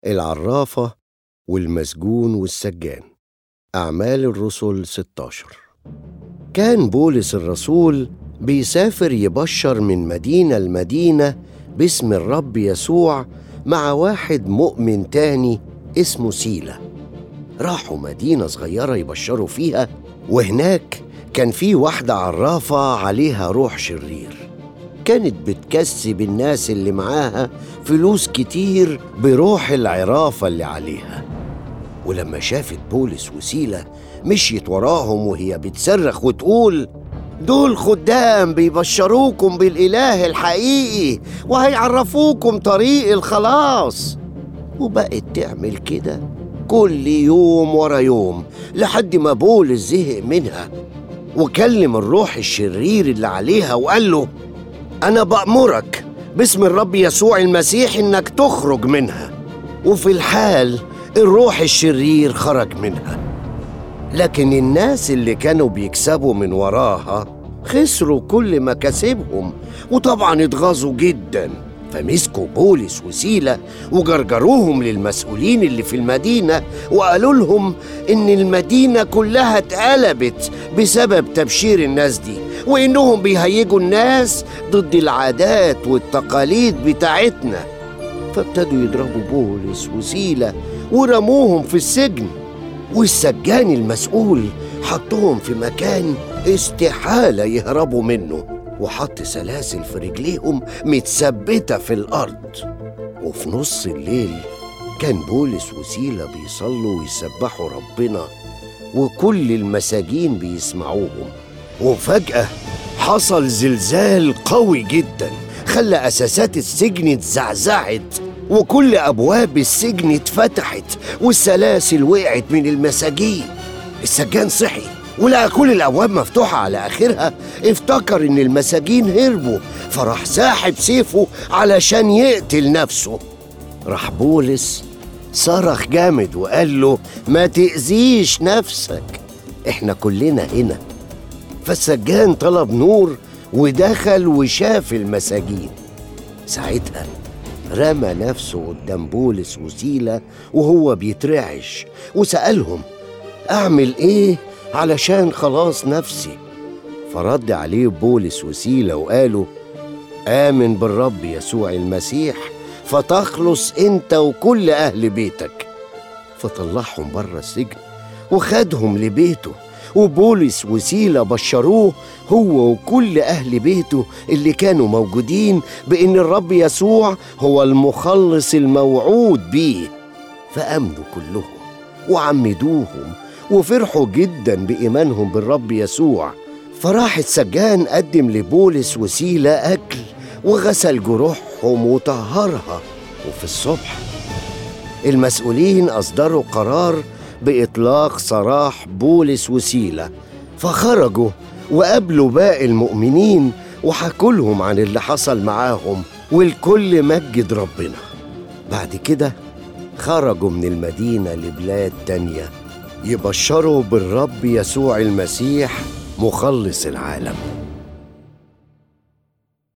العرافة والمسجون والسجان أعمال الرسل 16 كان بولس الرسول بيسافر يبشر من مدينة لمدينة باسم الرب يسوع مع واحد مؤمن تاني اسمه سيلا راحوا مدينة صغيرة يبشروا فيها وهناك كان في واحدة عرافة عليها روح شرير كانت بتكسب الناس اللي معاها فلوس كتير بروح العرافة اللي عليها ولما شافت بولس وسيلة مشيت وراهم وهي بتصرخ وتقول دول خدام بيبشروكم بالإله الحقيقي وهيعرفوكم طريق الخلاص وبقت تعمل كده كل يوم ورا يوم لحد ما بولس زهق منها وكلم الروح الشرير اللي عليها وقال له أنا بأمرك باسم الرب يسوع المسيح إنك تخرج منها وفي الحال الروح الشرير خرج منها لكن الناس اللي كانوا بيكسبوا من وراها خسروا كل مكاسبهم وطبعا اتغاظوا جدا فمسكوا بولس وسيلة وجرجروهم للمسؤولين اللي في المدينة وقالوا لهم إن المدينة كلها اتقلبت بسبب تبشير الناس دي وإنهم بيهيجوا الناس ضد العادات والتقاليد بتاعتنا فابتدوا يضربوا بولس وسيلة ورموهم في السجن والسجان المسؤول حطهم في مكان استحالة يهربوا منه وحط سلاسل في رجليهم متثبتة في الأرض وفي نص الليل كان بولس وسيلة بيصلوا ويسبحوا ربنا وكل المساجين بيسمعوهم وفجأة حصل زلزال قوي جدا خلى أساسات السجن اتزعزعت وكل أبواب السجن اتفتحت والسلاسل وقعت من المساجين السجان صحي ولقى كل الأبواب مفتوحة على آخرها افتكر إن المساجين هربوا فراح ساحب سيفه علشان يقتل نفسه راح بولس صرخ جامد وقال له ما تأذيش نفسك احنا كلنا هنا فالسجان طلب نور ودخل وشاف المساجين ساعتها رمى نفسه قدام بولس وسيلة وهو بيترعش وسألهم أعمل إيه علشان خلاص نفسي فرد عليه بولس وسيلة وقالوا آمن بالرب يسوع المسيح فتخلص أنت وكل أهل بيتك فطلعهم بره السجن وخدهم لبيته وبولس وسيلة بشروه هو وكل أهل بيته اللي كانوا موجودين بإن الرب يسوع هو المخلص الموعود بيه فأمنوا كلهم وعمدوهم وفرحوا جدا بإيمانهم بالرب يسوع فراح السجان قدم لبولس وسيلة أكل وغسل جروحهم وطهرها وفي الصبح المسؤولين أصدروا قرار بإطلاق سراح بولس وسيلة فخرجوا وقابلوا باقي المؤمنين وحكوا لهم عن اللي حصل معاهم والكل مجد ربنا بعد كده خرجوا من المدينة لبلاد تانية يبشروا بالرب يسوع المسيح مخلص العالم